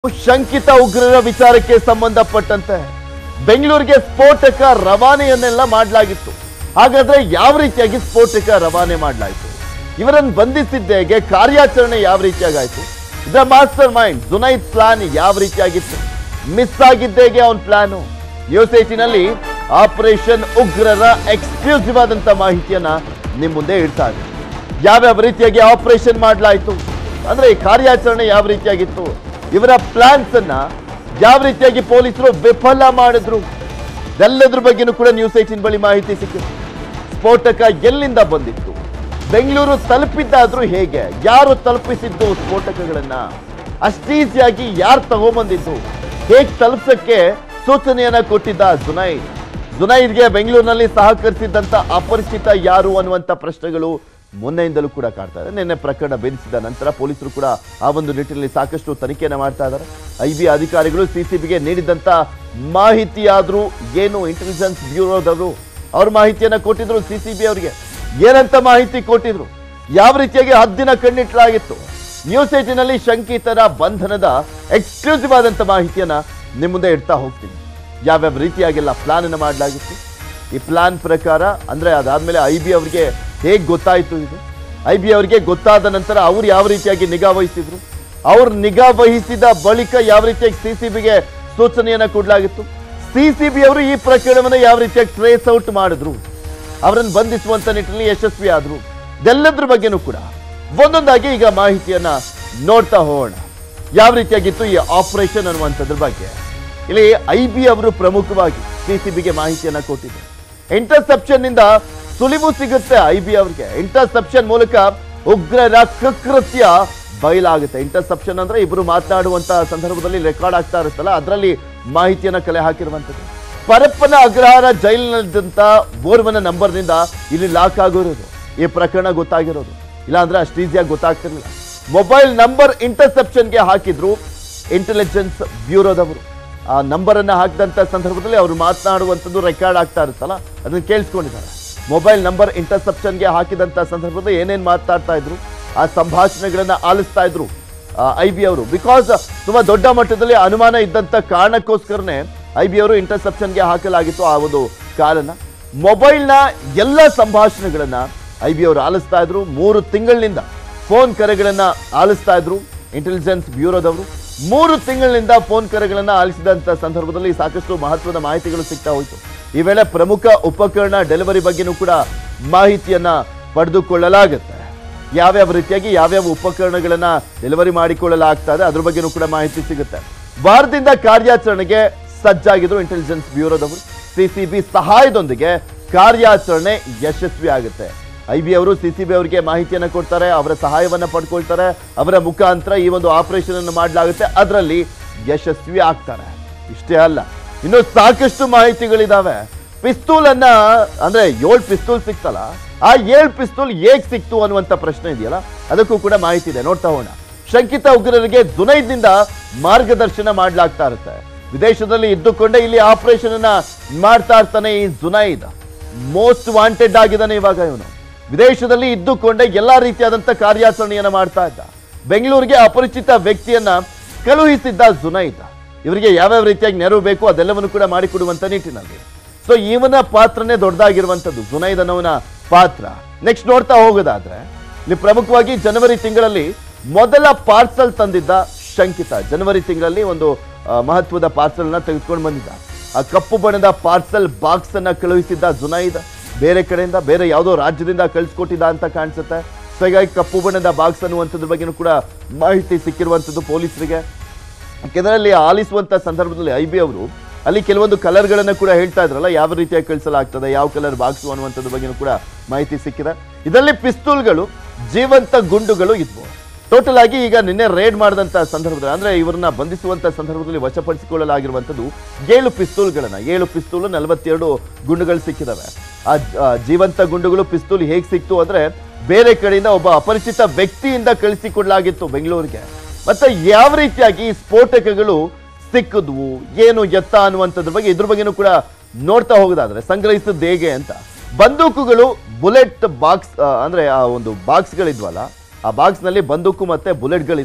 ಶಂಕಿತ ಉಗ್ರರ ವಿಚಾರಕ್ಕೆ ಸಂಬಂಧಪಟ್ಟಂತೆ ಬೆಂಗಳೂರಿಗೆ ಸ್ಫೋಟಕ ರವಾನೆಯನ್ನೆಲ್ಲ ಮಾಡಲಾಗಿತ್ತು ಹಾಗಾದ್ರೆ ಯಾವ ರೀತಿಯಾಗಿ ಸ್ಫೋಟಕ ರವಾನೆ ಮಾಡಲಾಯಿತು ಇವರನ್ನು ಬಂಧಿಸಿದ್ದೇಗೆ ಕಾರ್ಯಾಚರಣೆ ಯಾವ ರೀತಿಯಾಗಾಯ್ತು ಇದರ ಮಾಸ್ಟರ್ ಮೈಂಡ್ ಜುನೈದ್ ಪ್ಲಾನ್ ಯಾವ ರೀತಿಯಾಗಿತ್ತು ಮಿಸ್ ಆಗಿದ್ದೇಗೆ ಅವನ್ ಪ್ಲಾನು ನ್ಯೂಸ್ ಏಟಿನಲ್ಲಿ ಆಪರೇಷನ್ ಉಗ್ರರ ಎಕ್ಸ್ಕ್ಲೂಸಿವ್ ಆದಂತ ಮಾಹಿತಿಯನ್ನ ನಿಮ್ ಮುಂದೆ ಇಡ್ತಾ ಇದೆ ಯಾವ್ಯಾವ ರೀತಿಯಾಗಿ ಆಪರೇಷನ್ ಮಾಡಲಾಯಿತು ಅಂದ್ರೆ ಈ ಕಾರ್ಯಾಚರಣೆ ಯಾವ ರೀತಿಯಾಗಿತ್ತು ಇವರ ಪ್ಲಾನ್ಸ್ ಅನ್ನ ಯಾವ ರೀತಿಯಾಗಿ ಪೊಲೀಸರು ವಿಫಲ ಮಾಡಿದ್ರು ಎಲ್ಲದ್ರ ಬಗ್ಗೆನೂ ಕೂಡ ನ್ಯೂಸ್ ಏಟಿನ್ ಬಳಿ ಮಾಹಿತಿ ಸಿಕ್ಕಿತು ಸ್ಫೋಟಕ ಎಲ್ಲಿಂದ ಬಂದಿತ್ತು ಬೆಂಗಳೂರು ತಲುಪಿದ್ದಾದ್ರೂ ಹೇಗೆ ಯಾರು ತಲುಪಿಸಿದ್ದು ಸ್ಫೋಟಕಗಳನ್ನ ಅಷ್ಟೀಸಿಯಾಗಿ ಯಾರು ತಗೊಂಬಂದಿದ್ದು ಹೇಗ್ ತಲುಪ್ಸಕ್ಕೆ ಸೂಚನೆಯನ್ನ ಕೊಟ್ಟಿದ್ದ ಜುನೈದ್ ಜುನೈದ್ಗೆ ಬೆಂಗಳೂರಿನಲ್ಲಿ ಸಹಕರಿಸಿದ್ದಂತ ಅಪರಿಚಿತ ಯಾರು ಅನ್ನುವಂತ ಪ್ರಶ್ನೆಗಳು ಮೊನ್ನೆಯಿಂದಲೂ ಕೂಡ ಕಾಡ್ತಾ ಇದೆ ನಿನ್ನೆ ಪ್ರಕರಣ ಭೇದಿಸಿದ ನಂತರ ಪೊಲೀಸರು ಕೂಡ ಆ ಒಂದು ನಿಟ್ಟಿನಲ್ಲಿ ಸಾಕಷ್ಟು ತನಿಖೆಯನ್ನು ಮಾಡ್ತಾ ಇದ್ದಾರೆ ಐ ಬಿ ಅಧಿಕಾರಿಗಳು ಸಿಸಿಬಿಗೆ ನೀಡಿದಂತ ಮಾಹಿತಿಯಾದ್ರೂ ಏನು ಇಂಟೆಲಿಜೆನ್ಸ್ ಬ್ಯೂರೋದವರು ಅವ್ರ ಮಾಹಿತಿಯನ್ನ ಕೊಟ್ಟಿದ್ರು ಸಿಸಿಬಿ ಅವರಿಗೆ ಏನಂತ ಮಾಹಿತಿ ಕೊಟ್ಟಿದ್ರು ಯಾವ ರೀತಿಯಾಗಿ ಹದ್ದಿನ ಕಣ್ಣಿಟ್ಲಾಗಿತ್ತು ನ್ಯೂಸ್ ಏಟಿನಲ್ಲಿ ಶಂಕಿತರ ಬಂಧನದ ಎಕ್ಸ್ಕ್ಲೂಸಿವ್ ಆದಂತ ಮಾಹಿತಿಯನ್ನ ನಿಮ್ಮ ಮುಂದೆ ಇಡ್ತಾ ಹೋಗ್ತೀನಿ ಯಾವ್ಯಾವ ರೀತಿಯಾಗೆಲ್ಲ ಪ್ಲಾನ್ ಅನ್ನು ಮಾಡಲಾಗಿತ್ತು ಈ ಪ್ಲಾನ್ ಪ್ರಕಾರ ಅಂದ್ರೆ ಅದಾದ್ಮೇಲೆ ಐ ಬಿ ಅವರಿಗೆ ಹೇಗೆ ಗೊತ್ತಾಯ್ತು ಇದು ಐ ಬಿ ಅವರಿಗೆ ಗೊತ್ತಾದ ನಂತರ ಅವ್ರು ಯಾವ ರೀತಿಯಾಗಿ ನಿಗಾ ವಹಿಸಿದ್ರು ಅವ್ರು ನಿಗಾ ವಹಿಸಿದ ಬಳಿಕ ಯಾವ ರೀತಿಯಾಗಿ ಸಿ ಸಿ ಬಿಗೆ ಸೂಚನೆಯನ್ನ ಕೊಡಲಾಗಿತ್ತು ಸಿ ಸಿ ಬಿ ಅವರು ಈ ಪ್ರಕರಣವನ್ನು ಯಾವ ರೀತಿಯಾಗಿ ಟ್ರೇಸ್ ಔಟ್ ಮಾಡಿದ್ರು ಅವರನ್ನು ಬಂಧಿಸುವಂತ ನಿಟ್ಟಿನಲ್ಲಿ ಯಶಸ್ವಿ ಆದ್ರು ಇದೆಲ್ಲದ್ರ ಬಗ್ಗೆನೂ ಕೂಡ ಒಂದೊಂದಾಗಿ ಈಗ ಮಾಹಿತಿಯನ್ನ ನೋಡ್ತಾ ಹೋಗೋಣ ಯಾವ ರೀತಿಯಾಗಿತ್ತು ಈ ಆಪರೇಷನ್ ಅನ್ನುವಂಥದ್ರ ಬಗ್ಗೆ ಇಲ್ಲಿ ಐ ಬಿ ಅವರು ಪ್ರಮುಖವಾಗಿ ಸಿಸಿಬಿಗೆ ಮಾಹಿತಿಯನ್ನ ಕೊಟ್ಟಿದ್ದಾರೆ ಇಂಟರ್ಸೆಪ್ಷನ್ ನಿಂದ ಸುಳಿವು ಸಿಗುತ್ತೆ ಐ ಬಿ ಅವರಿಗೆ ಇಂಟರ್ಸೆಪ್ಷನ್ ಮೂಲಕ ಉಗ್ರರ ಕೃತ್ಯ ಬಯಲಾಗುತ್ತೆ ಇಂಟರ್ಸೆಪ್ಷನ್ ಅಂದ್ರೆ ಇಬ್ರು ಮಾತನಾಡುವಂತ ಸಂದರ್ಭದಲ್ಲಿ ರೆಕಾರ್ಡ್ ಆಗ್ತಾ ಇರುತ್ತಲ್ಲ ಅದರಲ್ಲಿ ಮಾಹಿತಿಯನ್ನ ಕಲೆ ಹಾಕಿರುವಂತದ್ದು ಪರಪ್ಪನ ಅಗ್ರಹಾರ ಜೈಲಿನಲ್ಲಿದ್ದಂತ ಓರ್ವನ ನಂಬರ್ನಿಂದ ಇಲ್ಲಿ ಲಾಕ್ ಆಗಿರೋದು ಈ ಪ್ರಕರಣ ಗೊತ್ತಾಗಿರೋದು ಇಲ್ಲಾಂದ್ರೆ ಅಷ್ಟು ಈಸಿಯಾಗಿ ಗೊತ್ತಾಗ್ತಿರ್ಲಿಲ್ಲ ಮೊಬೈಲ್ ನಂಬರ್ ಇಂಟರ್ಸೆಪ್ಷನ್ಗೆ ಹಾಕಿದ್ರು ಇಂಟೆಲಿಜೆನ್ಸ್ ಬ್ಯೂರೋದವರು ಆ ನಂಬರ್ ಅನ್ನ ಹಾಕಿದಂತ ಸಂದರ್ಭದಲ್ಲಿ ಅವರು ಮಾತನಾಡುವಂಥದ್ದು ರೆಕಾರ್ಡ್ ಆಗ್ತಾ ಇರುತ್ತಲ್ಲ ಅದನ್ನ ಕೇಳಿಸ್ಕೊಂಡಿದ್ದಾರೆ ಮೊಬೈಲ್ ನಂಬರ್ ಇಂಟರ್ಸೆಪ್ಷನ್ಗೆ ಹಾಕಿದಂತ ಸಂದರ್ಭದಲ್ಲಿ ಏನೇನ್ ಮಾತಾಡ್ತಾ ಇದ್ರು ಆ ಸಂಭಾಷಣೆಗಳನ್ನ ಆಲಿಸ್ತಾ ಇದ್ರು ಐ ಬಿ ಅವರು ಬಿಕಾಸ್ ತುಂಬಾ ದೊಡ್ಡ ಮಟ್ಟದಲ್ಲಿ ಅನುಮಾನ ಇದ್ದಂತ ಕಾರಣಕ್ಕೋಸ್ಕರನೇ ಐ ಬಿ ಅವರು ಇಂಟರ್ಸೆಪ್ಷನ್ಗೆ ಹಾಕಲಾಗಿತ್ತು ಆ ಒಂದು ಕಾಲನ್ನ ಮೊಬೈಲ್ನ ಎಲ್ಲ ಸಂಭಾಷಣೆಗಳನ್ನ ಐ ಬಿ ಅವರು ಆಲಿಸ್ತಾ ಇದ್ರು ಮೂರು ತಿಂಗಳಿನಿಂದ ಫೋನ್ ಕರೆಗಳನ್ನ ಆಲಿಸ್ತಾ ಇದ್ರು ಇಂಟೆಲಿಜೆನ್ಸ್ ಬ್ಯೂರೋದವರು ಮೂರು ತಿಂಗಳಿನಿಂದ ಫೋನ್ ಕರೆಗಳನ್ನ ಆಲಿಸಿದಂತ ಸಂದರ್ಭದಲ್ಲಿ ಸಾಕಷ್ಟು ಮಹತ್ವದ ಮಾಹಿತಿಗಳು ಸಿಗ್ತಾ ಹೋಯಿತು ಈ ವೇಳೆ ಪ್ರಮುಖ ಉಪಕರಣ ಡೆಲಿವರಿ ಬಗ್ಗೆನೂ ಕೂಡ ಮಾಹಿತಿಯನ್ನ ಪಡೆದುಕೊಳ್ಳಲಾಗುತ್ತೆ ಯಾವ್ಯಾವ ರೀತಿಯಾಗಿ ಯಾವ್ಯಾವ ಉಪಕರಣಗಳನ್ನ ಡೆಲಿವರಿ ಮಾಡಿಕೊಳ್ಳಲಾಗ್ತಾ ಇದೆ ಅದ್ರ ಬಗ್ಗೆನೂ ಕೂಡ ಮಾಹಿತಿ ಸಿಗುತ್ತೆ ವಾರದಿಂದ ಕಾರ್ಯಾಚರಣೆಗೆ ಸಜ್ಜಾಗಿದ್ರು ಇಂಟೆಲಿಜೆನ್ಸ್ ಬ್ಯೂರೋದವರು ಸಿಸಿಬಿ ಸಹಾಯದೊಂದಿಗೆ ಕಾರ್ಯಾಚರಣೆ ಯಶಸ್ವಿ ಆಗುತ್ತೆ ಐ ಬಿ ಅವರು ಸಿಸಿಬಿ ಅವರಿಗೆ ಮಾಹಿತಿಯನ್ನ ಕೊಡ್ತಾರೆ ಅವರ ಸಹಾಯವನ್ನ ಪಡ್ಕೊಳ್ತಾರೆ ಅವರ ಮುಖಾಂತರ ಈ ಒಂದು ಆಪರೇಷನ್ ಅನ್ನು ಮಾಡಲಾಗುತ್ತೆ ಅದರಲ್ಲಿ ಯಶಸ್ವಿ ಆಗ್ತಾರೆ ಇಷ್ಟೇ ಅಲ್ಲ ಇನ್ನು ಸಾಕಷ್ಟು ಮಾಹಿತಿಗಳಿದಾವೆ ಪಿಸ್ತೂಲ್ ಅನ್ನ ಅಂದ್ರೆ ಏಳು ಪಿಸ್ತೂಲ್ ಸಿಕ್ತಲ್ಲ ಆ ಏಳು ಪಿಸ್ತೂಲ್ ಹೇಗ್ ಸಿಕ್ತು ಅನ್ನುವಂತ ಪ್ರಶ್ನೆ ಇದೆಯಲ್ಲ ಅದಕ್ಕೂ ಕೂಡ ಮಾಹಿತಿ ಇದೆ ನೋಡ್ತಾ ಹೋಗೋಣ ಶಂಕಿತ ಉಗ್ರರಿಗೆ ಜುನೈದ್ನಿಂದ ಮಾರ್ಗದರ್ಶನ ಮಾಡ್ಲಾಗ್ತಾ ಇರುತ್ತೆ ವಿದೇಶದಲ್ಲಿ ಇದ್ದುಕೊಂಡೇ ಇಲ್ಲಿ ಆಪರೇಷನ್ ಅನ್ನ ಮಾಡ್ತಾ ಇರ್ತಾನೆ ಈ ಜುನೈದ್ ಮೋಸ್ಟ್ ವಾಂಟೆಡ್ ಆಗಿದ್ದಾನೆ ಇವಾಗ ಇವನು ವಿದೇಶದಲ್ಲಿ ಇದ್ದುಕೊಂಡೇ ಎಲ್ಲಾ ರೀತಿಯಾದಂತ ಕಾರ್ಯಾಚರಣೆಯನ್ನ ಮಾಡ್ತಾ ಇದ್ದ ಬೆಂಗಳೂರಿಗೆ ಅಪರಿಚಿತ ವ್ಯಕ್ತಿಯನ್ನ ಕಳುಹಿಸಿದ್ದ ಜುನೈದ್ ಇವರಿಗೆ ಯಾವ್ಯಾವ ರೀತಿಯಾಗಿ ನೆರವು ಬೇಕು ಅದೆಲ್ಲವನ್ನು ಕೂಡ ಮಾಡಿಕೊಡುವಂತ ನಿಟ್ಟಿನಲ್ಲಿ ಸೊ ಇವನ ಪಾತ್ರನೇ ದೊಡ್ಡದಾಗಿರುವಂತದ್ದು ಜುನೈದ್ ಅನ್ನೋವನ ಪಾತ್ರ ನೆಕ್ಸ್ಟ್ ನೋಡ್ತಾ ಹೋಗೋದಾದ್ರೆ ಇಲ್ಲಿ ಪ್ರಮುಖವಾಗಿ ಜನವರಿ ತಿಂಗಳಲ್ಲಿ ಮೊದಲ ಪಾರ್ಸಲ್ ತಂದಿದ್ದ ಶಂಕಿತ ಜನವರಿ ತಿಂಗಳಲ್ಲಿ ಒಂದು ಆ, ಮಹತ್ವದ ಪಾರ್ಸಲ್ ನ ತೆಗೆದುಕೊಂಡು ಬಂದಿದ್ದ ಆ ಕಪ್ಪು ಬಣ್ಣದ ಪಾರ್ಸಲ್ ಬಾಕ್ಸ್ ಅನ್ನ ಕಳುಹಿಸಿದ್ದ ಜುನೈದ್ ಬೇರೆ ಕಡೆಯಿಂದ ಬೇರೆ ಯಾವುದೋ ರಾಜ್ಯದಿಂದ ಕಳಿಸ್ಕೊಟ್ಟಿದ್ದ ಅಂತ ಕಾಣಿಸುತ್ತೆ ಸೊ ಹೀಗಾಗಿ ಕಪ್ಪು ಬಣ್ಣದ ಬಾಕ್ಸ್ ಅನ್ನುವಂಥದ್ರ ಬಗ್ಗೆನೂ ಕೂಡ ಮಾಹಿತಿ ಸಿಕ್ಕಿರುವಂಥದ್ದು ಪೊಲೀಸರಿಗೆ ಯಾಕೆಂದ್ರೆ ಅಲ್ಲಿ ಆಲಿಸುವಂತ ಸಂದರ್ಭದಲ್ಲಿ ಐ ಬಿ ಅವರು ಅಲ್ಲಿ ಕೆಲವೊಂದು ಕಲರ್ಗಳನ್ನ ಕೂಡ ಹೇಳ್ತಾ ಇದ್ರಲ್ಲ ಯಾವ ರೀತಿಯಾಗಿ ಕಳಿಸಲಾಗ್ತದೆ ಯಾವ ಕಲರ್ ಬಾಕ್ಸು ಅನ್ನುವಂಥದ್ರ ಬಗ್ಗೆನೂ ಕೂಡ ಮಾಹಿತಿ ಸಿಕ್ಕಿದೆ ಇದರಲ್ಲಿ ಪಿಸ್ತೂಲ್ಗಳು ಜೀವಂತ ಗುಂಡುಗಳು ಇದ್ವು ಟೋಟಲ್ ಆಗಿ ಈಗ ನಿನ್ನೆ ರೇಡ್ ಮಾಡಿದಂತ ಸಂದರ್ಭದಲ್ಲಿ ಅಂದ್ರೆ ಇವರನ್ನ ಬಂಧಿಸುವಂತ ಸಂದರ್ಭದಲ್ಲಿ ವಶಪಡಿಸಿಕೊಳ್ಳಲಾಗಿರುವಂತದ್ದು ಏಳು ಪಿಸ್ತೂಲ್ಗಳನ್ನ ಏಳು ಪಿಸ್ತೂಲ್ ನಲವತ್ತೆರಡು ಗುಂಡುಗಳು ಸಿಕ್ಕಿದಾವೆ ಆ ಜ- ಆ ಜೀವಂತ ಗುಂಡುಗಳು ಪಿಸ್ತೂಲ್ ಹೇಗ್ ಸಿಕ್ತು ಅಂದ್ರೆ ಬೇರೆ ಕಡೆಯಿಂದ ಒಬ್ಬ ಅಪರಿಚಿತ ವ್ಯಕ್ತಿಯಿಂದ ಕಳಿಸಿಕೊಡ್ಲಾಗಿತ್ತು ಬೆಂಗಳೂರಿಗೆ ಮತ್ತೆ ಯಾವ ರೀತಿಯಾಗಿ ಈ ಸ್ಫೋಟಕಗಳು ಸಿಕ್ಕಿದ್ವು ಏನು ಎತ್ತ ಅನ್ನುವಂಥದ್ರ ಬಗ್ಗೆ ಇದ್ರ ಬಗ್ಗೆನೂ ಕೂಡ ನೋಡ್ತಾ ಹೋಗೋದಾದ್ರೆ ಸಂಗ್ರಹಿಸಿದ್ದು ಹೇಗೆ ಅಂತ ಬಂದೂಕುಗಳು ಬುಲೆಟ್ ಬಾಕ್ಸ್ ಅಂದ್ರೆ ಆ ಒಂದು ಬಾಕ್ಸ್ಗಳಿದ್ವಲ್ಲ ಆ ಬಾಕ್ಸ್ನಲ್ಲಿ ಬಂದೂಕು ಮತ್ತೆ ಬುಲೆಟ್ಗಳಿದ್ವು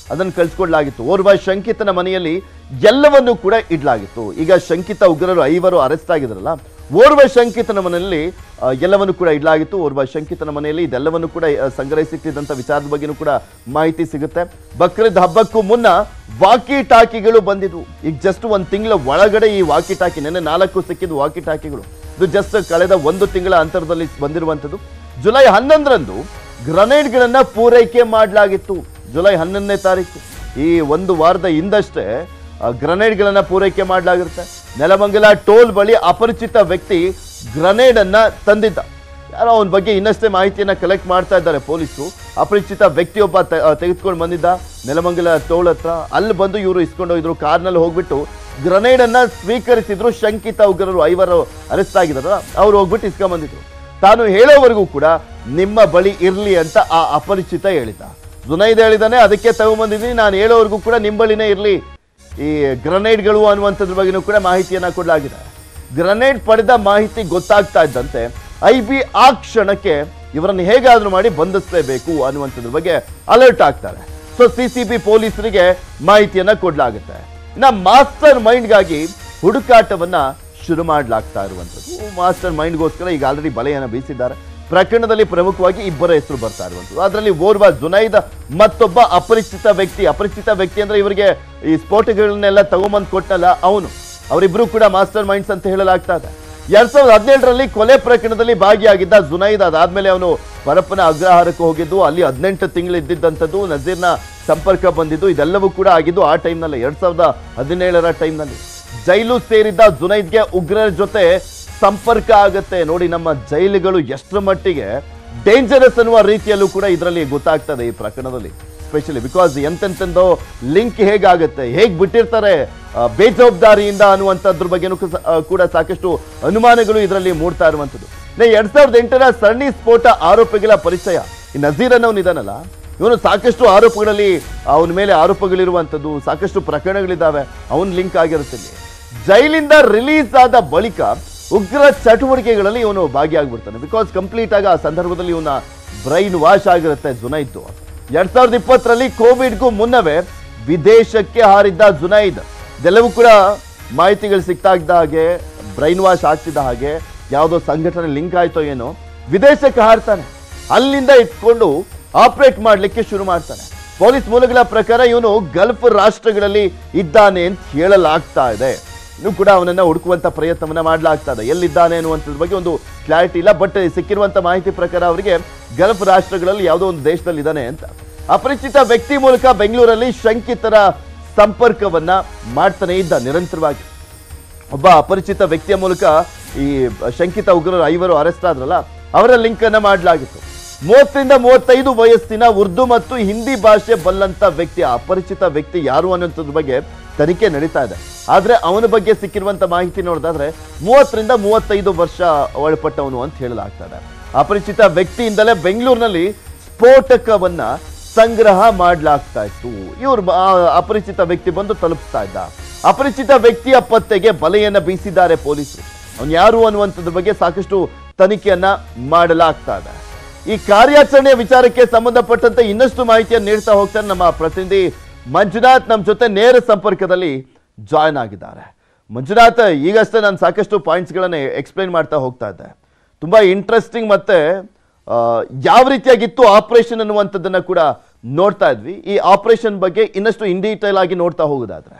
ಅದನ್ನು ಕಳಿಸ್ಕೊಡ್ಲಾಗಿತ್ತು ಓರ್ವ ಶಂಕಿತನ ಮನೆಯಲ್ಲಿ ಎಲ್ಲವನ್ನೂ ಕೂಡ ಇಡ್ಲಾಗಿತ್ತು ಈಗ ಶಂಕಿತ ಉಗ್ರರು ಐವರು ಅರೆಸ್ಟ್ ಆಗಿದ್ರಲ್ಲ ಓರ್ವ ಶಂಕಿತನ ಮನೆಯಲ್ಲಿ ಆ, ಎಲ್ಲವನ್ನು ಕೂಡ ಇಡಲಾಗಿತ್ತು ಓರ್ವ ಶಂಕಿತನ ಮನೆಯಲ್ಲಿ ಇದೆಲ್ಲವನ್ನು ಕೂಡ ಆ, ಸಂಗ್ರಹಿಸಿಟ್ಟಿದ್ದಂಥ ವಿಚಾರದ ಬಗ್ಗೆನೂ ಕೂಡ ಮಾಹಿತಿ ಸಿಗುತ್ತೆ ಬಕ್ರೀದ್ ಹಬ್ಬಕ್ಕೂ ಮುನ್ನ ವಾಕಿ ಟಾಕಿಗಳು ಬಂದಿದ್ವು ಈಗ ಜಸ್ಟ್ ಒಂದು ತಿಂಗಳ ಒಳಗಡೆ ಈ ವಾಕಿ ಟಾಕಿ ನೆನ್ನೆ ನಾಲ್ಕು ಸಿಕ್ಕಿದ್ದು ವಾಕಿ ಟಾಕಿಗಳು ಇದು ಜಸ್ಟ್ ಕಳೆದ ಒಂದು ತಿಂಗಳ ಅಂತರದಲ್ಲಿ ಬಂದಿರುವಂಥದ್ದು ಜುಲೈ ಹನ್ನೊಂದರಂದು ಗ್ರನೇಡ್ಗಳನ್ನ ಪೂರೈಕೆ ಮಾಡಲಾಗಿತ್ತು ಜುಲೈ ಹನ್ನೊಂದನೇ ತಾರೀಕು ಈ ಒಂದು ವಾರದ ಹಿಂದಷ್ಟೇ ಆ, ಗ್ರನೇಡ್ಗಳನ್ನ ಪೂರೈಕೆ ಮಾಡಲಾಗಿರುತ್ತೆ ನೆಲಮಂಗಲ ಟೋಲ್ ಬಳಿ ಅಪರಿಚಿತ ವ್ಯಕ್ತಿ ಗ್ರನೇಡ್ ಅನ್ನ ತಂದಿದ್ದ ಯಾರೋ ಅವನ ಬಗ್ಗೆ ಇನ್ನಷ್ಟೇ ಮಾಹಿತಿಯನ್ನ ಕಲೆಕ್ಟ್ ಮಾಡ್ತಾ ಇದ್ದಾರೆ ಪೊಲೀಸರು ಅಪರಿಚಿತ ವ್ಯಕ್ತಿಯೊಬ್ಬ ತೆ- ಆ, ತೆಗೆದುಕೊಂಡು ಬಂದಿದ್ದ ನೆಲಮಂಗಲ ಟೋಲ್ ಹತ್ರ ಅಲ್ಲಿ ಬಂದು ಇವರು ಇಸ್ಕೊಂಡೋಗಿದ್ರು ಕಾರ್ನಲ್ಲಿ ಹೋಗ್ಬಿಟ್ಟು ಗ್ರನೇಡ್ ಅನ್ನ ಸ್ವೀಕರಿಸಿದ್ರು ಶಂಕಿತ ಉಗ್ರರು ಐವರು ಅರೆಸ್ಟ್ ಆಗಿದಾರಲ್ಲ ಅವ್ರು ಹೋಗ್ಬಿಟ್ಟು ಇಸ್ಕೊಂಡ್ ತಾನು ಹೇಳೋವರೆಗೂ ಕೂಡ ನಿಮ್ಮ ಬಳಿ ಇರ್ಲಿ ಅಂತ ಆ ಅಪರಿಚಿತ ಹೇಳಿದ್ದ ಜುನೈದ್ ಹೇಳಿದಾನೆ ಅದಕ್ಕೆ ತಗೊಂಬಂದಿದ್ದೀನಿ ನಾನು ಹೇಳೋವರೆಗೂ ಕೂಡ ನಿಮ್ಮ ಬಳಿನೇ ಇರ್ಲಿ ಈ ಗ್ರನೇಡ್ಗಳು ಅನ್ನುವಂಥದ್ರ ಬಗ್ಗೆನೂ ಕೂಡ ಮಾಹಿತಿಯನ್ನ ಕೊಡಲಾಗಿದೆ ಗ್ರನೇಡ್ ಪಡೆದ ಮಾಹಿತಿ ಗೊತ್ತಾಗ್ತಾ ಇದ್ದಂತೆ ಐ ಬಿ ಆ ಕ್ಷಣಕ್ಕೆ ಇವರನ್ನು ಹೇಗಾದ್ರೂ ಮಾಡಿ ಬಂಧಿಸಲೇಬೇಕು ಅನ್ನುವಂಥದ್ರ ಬಗ್ಗೆ ಅಲರ್ಟ್ ಆಗ್ತಾರೆ ಸೊ ಸಿ ಸಿ ಬಿ ಪೊಲೀಸರಿಗೆ ಮಾಹಿತಿಯನ್ನ ಕೊಡಲಾಗುತ್ತೆ ಇನ್ನ ಮಾಸ್ಟರ್ ಮೈಂಡ್ಗಾಗಿ ಹುಡುಕಾಟವನ್ನ ಶುರು ಮಾಡಲಾಗ್ತಾ ಇರುವಂಥದ್ದು ಮಾಸ್ಟರ್ ಮೈಂಡ್ಗೋಸ್ಕರ ಈಗ ಆಲ್ರೆಡಿ ಬಲೆಯನ್ನ ಬೀಸಿದ್ದಾರೆ ಪ್ರಕರಣದಲ್ಲಿ ಪ್ರಮುಖವಾಗಿ ಇಬ್ಬರ ಹೆಸರು ಬರ್ತಾ ಇರುವಂಥದ್ದು ಅದರಲ್ಲಿ ಓರ್ವ ಜುನೈದ್ ಮತ್ತೊಬ್ಬ ಅಪರಿಚಿತ ವ್ಯಕ್ತಿ ಅಪರಿಚಿತ ವ್ಯಕ್ತಿ ಅಂದ್ರೆ ಇವರಿಗೆ ಈ ಸ್ಫೋಟಗಳನ್ನೆಲ್ಲ ತಗೊಂಬಂದು ಕೊಟ್ಟಲ್ಲ ಅವನು ಅವರಿಬ್ರು ಕೂಡ ಮಾಸ್ಟರ್ ಮೈಂಡ್ಸ್ ಅಂತ ಹೇಳಲಾಗ್ತಾ ಇದೆ ಎರಡ್ ಸಾವಿರದ ಹದಿನೇಳರಲ್ಲಿ ಕೊಲೆ ಪ್ರಕರಣದಲ್ಲಿ ಭಾಗಿಯಾಗಿದ್ದ ಜುನೈದ್ ಅದಾದ್ಮೇಲೆ ಅವನು ಪರಪ್ಪನ ಅಗ್ರಹಾರಕ್ಕೆ ಹೋಗಿದ್ದು ಅಲ್ಲಿ ಹದಿನೆಂಟು ತಿಂಗಳು ಇದ್ದಿದ್ದಂಥದ್ದು ನಜೀರ್ನ ಸಂಪರ್ಕ ಬಂದಿದ್ದು ಇದೆಲ್ಲವೂ ಕೂಡ ಆಗಿದ್ದು ಆ ಟೈಮ್ನಲ್ಲಿ ಎರಡ್ ಸಾವಿರದ ಹದಿನೇಳರ ಟೈಮ್ನಲ್ಲಿ ಜೈಲು ಸೇರಿದ್ದ ಜುನೈದ್ಗೆ ಉಗ್ರರ ಜೊತೆ ಸಂಪರ್ಕ ಆಗತ್ತೆ ನೋಡಿ ನಮ್ಮ ಜೈಲುಗಳು ಎಷ್ಟರ ಮಟ್ಟಿಗೆ ಡೇಂಜರಸ್ ಅನ್ನುವ ರೀತಿಯಲ್ಲೂ ಕೂಡ ಇದರಲ್ಲಿ ಗೊತ್ತಾಗ್ತದೆ ಈ ಪ್ರಕರಣದಲ್ಲಿ ಸ್ಪೆಷಲಿ ಬಿಕಾಸ್ ಎಂತೆಂತೆಂದೋ ಲಿಂಕ್ ಹೇಗಾಗತ್ತೆ ಹೇಗ್ ಬಿಟ್ಟಿರ್ತಾರೆ ಆ, ಬೇಜವಾಬ್ದಾರಿಯಿಂದ ಅನ್ನುವಂಥದ್ರ ಬಗ್ಗೆನೂ ಕು- ಆ, ಕೂಡ ಸಾಕಷ್ಟು ಅನುಮಾನಗಳು ಇದರಲ್ಲಿ ಮೂಡ್ತಾ ಇರುವಂಥದ್ದು ನೇ ಎರಡ್ ಸಾವಿರದ ಎಂಟರ ಸರಣಿ ಸ್ಫೋಟ ಆರೋಪಿಗಳ ಪರಿಚಯ ಈ ನಜೀರ್ ಅನ್ನೋನು ಇದಾನಲ್ಲ ಇವನು ಸಾಕಷ್ಟು ಆರೋಪಗಳಲ್ಲಿ ಅವನ ಮೇಲೆ ಆರೋಪಗಳಿರುವಂಥದ್ದು ಸಾಕಷ್ಟು ಪ್ರಕರಣಗಳಿದ್ದಾವೆ ಅವನ್ ಲಿಂಕ್ ಆಗಿರುತ್ತೆ ಇಲ್ಲಿ. ಜೈಲಿಂದ ರಿಲೀಸ್ ಆದ ಬಳಿಕ ಉಗ್ರ ಚಟುವಟಿಕೆಗಳಲ್ಲಿ ಇವನು ಭಾಗಿಯಾಗ್ಬಿಡ್ತಾನೆ ಬಿಕಾಸ್ ಕಂಪ್ಲೀಟ್ ಆಗಿ ಆ ಸಂದರ್ಭದಲ್ಲಿ ಇವನ ಬ್ರೈನ್ ವಾಶ್ ಆಗಿರುತ್ತೆ ಜುನೈದ್ ಎರಡ್ ಸಾವಿರದ ಇಪ್ಪತ್ತರಲ್ಲಿ ಕೋವಿಡ್ಗೂ ಮುನ್ನವೇ ವಿದೇಶಕ್ಕೆ ಹಾರಿದ್ದ ಜುನೈದ್ ಇದೆಲ್ಲವೂ ಕೂಡ ಮಾಹಿತಿಗಳು ಸಿಗ್ತಾ ಇದ್ದ ಹಾಗೆ ಬ್ರೈನ್ ವಾಶ್ ಆಗ್ತಿದ್ದ ಹಾಗೆ ಯಾವುದೋ ಸಂಘಟನೆ ಲಿಂಕ್ ಆಯ್ತೋ ಏನೋ ವಿದೇಶಕ್ಕೆ ಹಾರ್ತಾನೆ ಅಲ್ಲಿಂದ ಇಟ್ಕೊಂಡು ಆಪರೇಟ್ ಮಾಡಲಿಕ್ಕೆ ಶುರು ಮಾಡ್ತಾನೆ ಪೊಲೀಸ್ ಮೂಲಗಳ ಪ್ರಕಾರ ಇವನು ಗಲ್ಫ್ ರಾಷ್ಟ್ರಗಳಲ್ಲಿ ಇದ್ದಾನೆ ಅಂತ ಹೇಳಲಾಗ್ತಾ ಇದೆ ಇನ್ನು ಕೂಡ ಅವನನ್ನ ಹುಡುಕುವಂತ ಪ್ರಯತ್ನವನ್ನ ಮಾಡಲಾಗ್ತಾ ಇದೆ ಎಲ್ಲಿದ್ದಾನೆ ಅನ್ನುವಂಥದ್ರ ಬಗ್ಗೆ ಒಂದು ಕ್ಲಾರಿಟಿ ಇಲ್ಲ ಬಟ್ ಸಿಕ್ಕಿರುವಂತ ಮಾಹಿತಿ ಪ್ರಕಾರ ಅವರಿಗೆ ಗಲ್ಫ್ ರಾಷ್ಟ್ರಗಳಲ್ಲಿ ಯಾವುದೋ ಒಂದು ದೇಶದಲ್ಲಿ ಇದ್ದಾನೆ ಅಂತ ಅಪರಿಚಿತ ವ್ಯಕ್ತಿ ಮೂಲಕ ಬೆಂಗಳೂರಲ್ಲಿ ಶಂಕಿತರ ಸಂಪರ್ಕವನ್ನ ಮಾಡ್ತಾನೆ ಇದ್ದ ನಿರಂತರವಾಗಿ ಒಬ್ಬ ಅಪರಿಚಿತ ವ್ಯಕ್ತಿಯ ಮೂಲಕ ಈ ಶಂಕಿತ ಉಗ್ರರು ಐವರು ಅರೆಸ್ಟ್ ಆದ್ರಲ್ಲ ಅವರ ಲಿಂಕ್ ಅನ್ನ ಮಾಡಲಾಗಿತ್ತು ಮೂವತ್ತರಿಂದ ಮೂವತ್ತೈದು ವಯಸ್ಸಿನ ಉರ್ದು ಮತ್ತು ಹಿಂದಿ ಭಾಷೆ ಬಲ್ಲಂತ ವ್ಯಕ್ತಿ ಆ ಅಪರಿಚಿತ ವ್ಯಕ್ತಿ ಯಾರು ಅನ್ನೋಂಥದ್ರ ಬಗ್ಗೆ ತನಿಖೆ ನಡೀತಾ ಇದೆ ಆದ್ರೆ ಅವನ ಬಗ್ಗೆ ಸಿಕ್ಕಿರುವಂತ ಮಾಹಿತಿ ನೋಡಿದಾದ್ರೆ ಮೂವತ್ತರಿಂದ ಮೂವತ್ತೈದು ವರ್ಷ ಒಳಪಟ್ಟವನು ಅಂತ ಹೇಳಲಾಗ್ತದೆ ಅಪರಿಚಿತ ವ್ಯಕ್ತಿಯಿಂದಲೇ ಬೆಂಗಳೂರಿನಲ್ಲಿ ಸ್ಫೋಟಕವನ್ನ ಸಂಗ್ರಹ ಮಾಡಲಾಗ್ತಾ ಇತ್ತು ಇವ್ರು ಬ- ಆ ಅಪರಿಚಿತ ವ್ಯಕ್ತಿ ಬಂದು ತಲುಪಿಸ್ತಾ ಇದ್ದ ಅಪರಿಚಿತ ವ್ಯಕ್ತಿಯ ಪತ್ತೆಗೆ ಬಲೆಯನ್ನ ಬೀಸಿದ್ದಾರೆ ಪೊಲೀಸರು ಅವನು ಯಾರು ಅನ್ನುವಂಥದ್ರ ಬಗ್ಗೆ ಸಾಕಷ್ಟು ತನಿಖೆಯನ್ನ ಮಾಡಲಾಗ್ತಾ ಇದೆ ಈ ಕಾರ್ಯಾಚರಣೆಯ ವಿಚಾರಕ್ಕೆ ಸಂಬಂಧಪಟ್ಟಂತೆ ಇನ್ನಷ್ಟು ಮಾಹಿತಿಯನ್ನು ನೀಡ್ತಾ ಹೋಗ್ತಾರೆ ನಮ್ಮ ಪ್ರತಿನಿಧಿ ಮಂಜುನಾಥ್ ನಮ್ಮ ಜೊತೆ ನೇರ ಸಂಪರ್ಕದಲ್ಲಿ ಜಾಯ್ನ್ ಆಗಿದ್ದಾರೆ ಮಂಜುನಾಥ್ ಈಗಷ್ಟೇ ನಾನು ಸಾಕಷ್ಟು ಪಾಯಿಂಟ್ಸ್ಗಳನ್ನು ಎಕ್ಸ್ಪ್ಲೈನ್ ಮಾಡ್ತಾ ಹೋಗ್ತಾ ಇದ್ದೆ ತುಂಬಾ ಇಂಟ್ರೆಸ್ಟಿಂಗ್ ಮತ್ತೆ ಆ, ಯಾವ ರೀತಿಯಾಗಿತ್ತು ಆಪರೇಷನ್ ಅನ್ನುವಂಥದ್ದನ್ನ ಕೂಡ ನೋಡ್ತಾ ಇದ್ವಿ ಈ ಆಪರೇಷನ್ ಬಗ್ಗೆ ಇನ್ನಷ್ಟು ಇನ್ ಡೀಟೇಲ್ ಆಗಿ ನೋಡ್ತಾ ಹೋಗೋದಾದ್ರೆ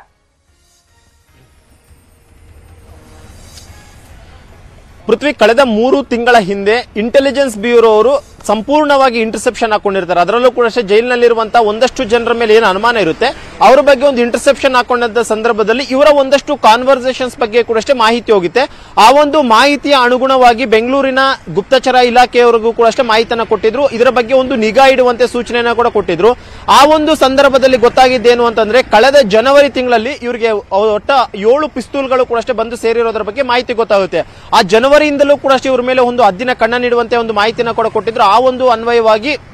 ಪೃಥ್ವಿ ಕಳೆದ ಮೂರು ತಿಂಗಳ ಹಿಂದೆ ಇಂಟೆಲಿಜೆನ್ಸ್ ಬ್ಯೂರೋ ಅವರು ಸಂಪೂರ್ಣವಾಗಿ ಇಂಟರ್ಸೆಪ್ಷನ್ ಹಾಕೊಂಡಿರ್ತಾರೆ ಅದರಲ್ಲೂ ಕೂಡ ಅಷ್ಟೇ ಜೈಲಿನಲ್ಲಿರುವಂತಹ ಒಂದಷ್ಟು ಜನರ ಮೇಲೆ ಏನು ಅನುಮಾನ ಇರುತ್ತೆ ಅವರ ಬಗ್ಗೆ ಒಂದು ಇಂಟರ್ಸೆಪ್ಷನ್ ಹಾಕೊಂಡಂತ ಸಂದರ್ಭದಲ್ಲಿ ಇವರ ಒಂದಷ್ಟು ಕಾನ್ವರ್ಸೇಷನ್ಸ್ ಬಗ್ಗೆ ಕೂಡ ಅಷ್ಟೇ ಮಾಹಿತಿ ಹೋಗುತ್ತೆ ಆ ಒಂದು ಮಾಹಿತಿಯ ಅನುಗುಣವಾಗಿ ಬೆಂಗಳೂರಿನ ಗುಪ್ತಚರ ಇಲಾಖೆಯವರಿಗೂ ಕೂಡ ಅಷ್ಟೇ ಮಾಹಿತಿಯನ್ನ ಕೊಟ್ಟಿದ್ರು ಇದರ ಬಗ್ಗೆ ಒಂದು ನಿಗಾ ಇಡುವಂತೆ ಸೂಚನೆಯನ್ನ ಕೂಡ ಕೊಟ್ಟಿದ್ರು ಆ ಒಂದು ಸಂದರ್ಭದಲ್ಲಿ ಗೊತ್ತಾಗಿದ್ದೇನು ಅಂತಂದ್ರೆ ಕಳೆದ ಜನವರಿ ತಿಂಗಳಲ್ಲಿ ಇವರಿಗೆ ಒಟ್ಟ ಏಳು ಪಿಸ್ತೂಲ್ಗಳು ಕೂಡ ಅಷ್ಟೇ ಬಂದು ಸೇರಿರೋದ್ರ ಬಗ್ಗೆ ಮಾಹಿತಿ ಗೊತ್ತಾಗುತ್ತೆ ಆ ಜನವರಿಯಿಂದಲೂ ಕೂಡ ಅಷ್ಟೇ ಇವ್ರ ಮೇಲೆ ಒಂದು ಹದ್ದಿನ ಕಣ್ಣ ನೀಡುವಂತೆ ಒಂದು ಮಾಹಿತಿನ ಕೂಡ ಕೊಟ್ಟಿದ್ರು ಆ ಒಂದು ಅನ್ವಯವಾಗಿ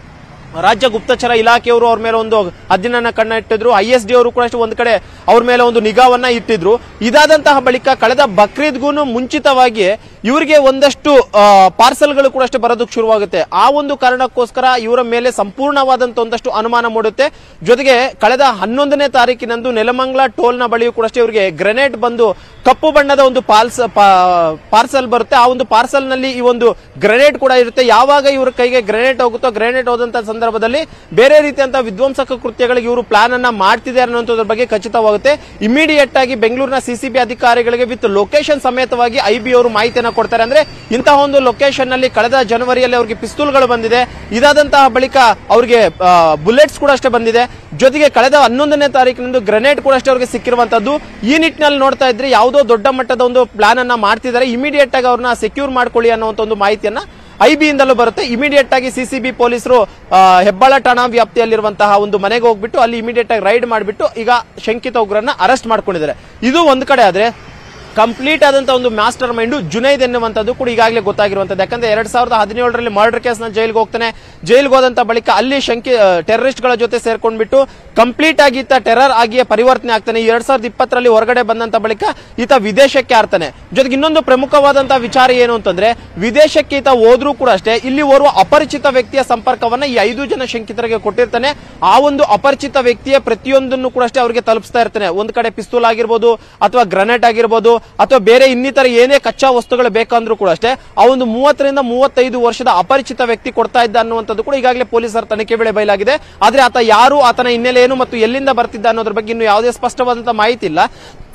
ರಾಜ್ಯ ಗುಪ್ತಚರ ಇಲಾಖೆಯವರು ಅವ್ರ ಮೇಲೆ ಒಂದು ಅಧ್ಯಯನ ಕಣ್ಣ ಇಟ್ಟಿದ್ರು ಐ ಎಸ್ ಡಿ ಅವರು ಕೂಡ ಅಷ್ಟೇ ಒಂದ್ ಕಡೆ ಅವ್ರ ಮೇಲೆ ಒಂದು ನಿಗಾವನ್ನ ಇಟ್ಟಿದ್ರು ಇದಾದಂತಹ ಬಳಿಕ ಕಳೆದ ಬಕ್ರೀದ್ಗೂ ಮುಂಚಿತವಾಗಿ ಇವರಿಗೆ ಒಂದಷ್ಟು ಪಾರ್ಸಲ್ಗಳು ಕೂಡ ಅಷ್ಟೇ ಬರೋದಕ್ಕೆ ಶುರುವಾಗುತ್ತೆ ಆ ಒಂದು ಕಾರಣಕ್ಕೋಸ್ಕರ ಇವರ ಮೇಲೆ ಸಂಪೂರ್ಣವಾದಂತ ಒಂದಷ್ಟು ಅನುಮಾನ ಮೂಡುತ್ತೆ ಜೊತೆಗೆ ಕಳೆದ ಹನ್ನೊಂದನೇ ತಾರೀಕಿನಂದು ನೆಲಮಂಗಲ ಟೋಲ್ನ ಬಳಿಯೂ ಕೂಡ ಅಷ್ಟೇ ಇವರಿಗೆ ಗ್ರೆನೇಡ್ ಬಂದು ಕಪ್ಪು ಬಣ್ಣದ ಒಂದು ಪಾಲ್ಸ್ ಪಾರ್ಸಲ್ ಬರುತ್ತೆ ಆ ಒಂದು ಪಾರ್ಸಲ್ ನಲ್ಲಿ ಈ ಒಂದು ಗ್ರೆನೇಡ್ ಕೂಡ ಇರುತ್ತೆ ಯಾವಾಗ ಇವ್ರ ಕೈಗೆ ಗ್ರೆನೇಡ್ ಹೋಗುತ್ತೋ ಗ್ರೆನೇಡ್ ಹೋದಂತ ಸಂದರ್ಭದಲ್ಲಿ ಬೇರೆ ರೀತಿಯಂತ ವಿಧ್ವಂಸಕ ಕೃತ್ಯಗಳಿಗೆ ಇವರು ಪ್ಲಾನ್ ಅನ್ನ ಮಾಡ್ತಿದ್ದಾರೆ ಅನ್ನೋದ್ರ ಬಗ್ಗೆ ಖಚಿತವಾಗುತ್ತೆ ಇಮಿಡಿಯೇಟ್ ಆಗಿ ಬೆಂಗಳೂರಿನ ಸಿಸಿಬಿ ಅಧಿಕಾರಿಗಳಿಗೆ ವಿತ್ ಲೊಕೇಶನ್ ಸಮೇತವಾಗಿ ಐ ಬಿ ಅವರು ಮಾಹಿತಿಯನ್ನ ಕೊಡ್ತಾರೆ ಅಂದ್ರೆ ಇಂತಹ ಒಂದು ಲೊಕೇಶನ್ ನಲ್ಲಿ ಕಳೆದ ಜನವರಿಯಲ್ಲಿ ಅವರಿಗೆ ಪಿಸ್ತೂಲ್ಗಳು ಬಂದಿದೆ ಇದಾದಂತಹ ಬಳಿಕ ಅವರಿಗೆ ಬುಲೆಟ್ಸ್ ಕೂಡ ಅಷ್ಟೇ ಬಂದಿದೆ ಜೊತೆಗೆ ಕಳೆದ ಹನ್ನೊಂದನೇ ತಾರೀಕಿನಂದು ಗ್ರೆನೇಡ್ ಕೂಡ ಅಷ್ಟೇ ಅವರಿಗೆ ಸಿಕ್ಕಿರುವಂತದ್ದು ಈ ನಿಟ್ಟಿನಲ್ಲಿ ನೋಡ್ತಾ ಇದ್ರೆ ಯಾವುದೋ ದೊಡ್ಡ ಮಟ್ಟದ ಒಂದು ಪ್ಲಾನ್ ಅನ್ನ ಮಾಡ್ತಿದ್ದಾರೆ ಇಮಿಡಿಯೇಟ್ ಆಗಿ ಅವ್ರನ್ನ ಸೆಕ್ಯೂರ್ ಮಾಡ್ಕೊಳ್ಳಿ ಅನ್ನುವಂತ ಒಂದು ಮಾಹಿತಿಯನ್ನ ಐ ಬಿ ಇಂದಲೂ ಬರುತ್ತೆ ಇಮಿಡಿಯೇಟ್ ಆಗಿ ಸಿಸಿಬಿ ಪೊಲೀಸರು ಆ, ಹೆಬ್ಬಾಳ ಠಾಣಾ ವ್ಯಾಪ್ತಿಯಲ್ಲಿರುವಂತಹ ಒಂದು ಮನೆಗೆ ಹೋಗ್ಬಿಟ್ಟು ಅಲ್ಲಿ ಇಮಿಡಿಯೇಟ್ ಆಗಿ ರೈಡ್ ಮಾಡಿಬಿಟ್ಟು ಈಗ ಶಂಕಿತ ಉಗ್ರನ್ನ ಅರೆಸ್ಟ್ ಮಾಡ್ಕೊಂಡಿದ್ದಾರೆ ಇದು ಒಂದ್ ಕಡೆ ಆದ್ರೆ ಕಂಪ್ಲೀಟ್ ಆದಂತ ಒಂದು ಮಾಸ್ಟರ್ ಮೈಂಡ್ ಜುನೈದ್ ಎನ್ನುವಂಥದ್ದು ಕೂಡ ಈಗಾಗಲೇ ಗೊತ್ತಾಗಿರುವಂತದ್ದು ಯಾಕಂದ್ರೆ ಎರಡ್ ಸಾವಿರದ ಹದಿನೇಳರಲ್ಲಿ ಮರ್ಡರ್ ಕೇಸ್ ನ ಜೈಲ್ಗೆ ಹೋಗ್ತಾನೆ ಜೈಲ್ಗೆ ಹೋದಂತ ಬಳಿಕ ಅಲ್ಲಿ ಶಂಕಿ ಟೆರರಿಸ್ಟ್ ಗಳ ಜೊತೆ ಸೇರ್ಕೊಂಡ್ಬಿಟ್ಟು ಕಂಪ್ಲೀಟ್ ಆಗಿ ಈತ ಟೆರರ್ ಆಗಿಯೇ ಪರಿವರ್ತನೆ ಆಗ್ತಾನೆ ಈ ಎರಡ್ ಸಾವಿರದ ಇಪ್ಪತ್ತರಲ್ಲಿ ಹೊರಗಡೆ ಬಂದಂತ ಬಳಿಕ ಈತ ವಿದೇಶಕ್ಕೆ ಆರ್ತಾನೆ ಜೊತೆಗೆ ಇನ್ನೊಂದು ಪ್ರಮುಖವಾದಂತಹ ವಿಚಾರ ಏನು ಅಂತಂದ್ರೆ ವಿದೇಶಕ್ಕೆ ಈತ ಹೋದ್ರೂ ಕೂಡ ಅಷ್ಟೇ ಇಲ್ಲಿ ಓರ್ವ ಅಪರಿಚಿತ ವ್ಯಕ್ತಿಯ ಸಂಪರ್ಕವನ್ನ ಈ ಐದು ಜನ ಶಂಕಿತರಿಗೆ ಕೊಟ್ಟಿರ್ತಾನೆ ಆ ಒಂದು ಅಪರಿಚಿತ ವ್ಯಕ್ತಿಯ ಪ್ರತಿಯೊಂದನ್ನು ಕೂಡ ಅಷ್ಟೇ ಅವರಿಗೆ ತಲುಪಿಸ್ತಾ ಇರ್ತಾನೆ ಒಂದ್ ಕಡೆ ಪಿಸ್ತೂಲ್ ಆಗಿರ್ಬೋದು ಅಥವಾ ಗ್ರನೇಟ್ ಆಗಿರ್ಬೋದು ಅಥವಾ ಬೇರೆ ಇನ್ನಿತರ ಏನೇ ಕಚ್ಚಾ ವಸ್ತುಗಳು ಬೇಕಂದ್ರೂ ಕೂಡ ಅಷ್ಟೇ ಆ ಒಂದು ಮೂವತ್ತರಿಂದ ಮೂವತ್ತೈದು ವರ್ಷದ ಅಪರಿಚಿತ ವ್ಯಕ್ತಿ ಕೊಡ್ತಾ ಇದ್ದ ಅನ್ನುವಂಥದ್ದು ಕೂಡ ಈಗಾಗಲೇ ಪೊಲೀಸರ ತನಿಖೆ ವೇಳೆ ಬಯಲಾಗಿದೆ ಆದ್ರೆ ಆತ ಯಾರು ಆತನ ಹಿನ್ನೆಲೆ ಏನು ಮತ್ತು ಎಲ್ಲಿಂದ ಬರ್ತಿದ್ದ ಅನ್ನೋದ್ರ ಬಗ್ಗೆ ಇನ್ನು ಯಾವುದೇ ಸ್ಪಷ್ಟವಾದಂತಹ ಮಾಹಿತಿ ಇಲ್ಲ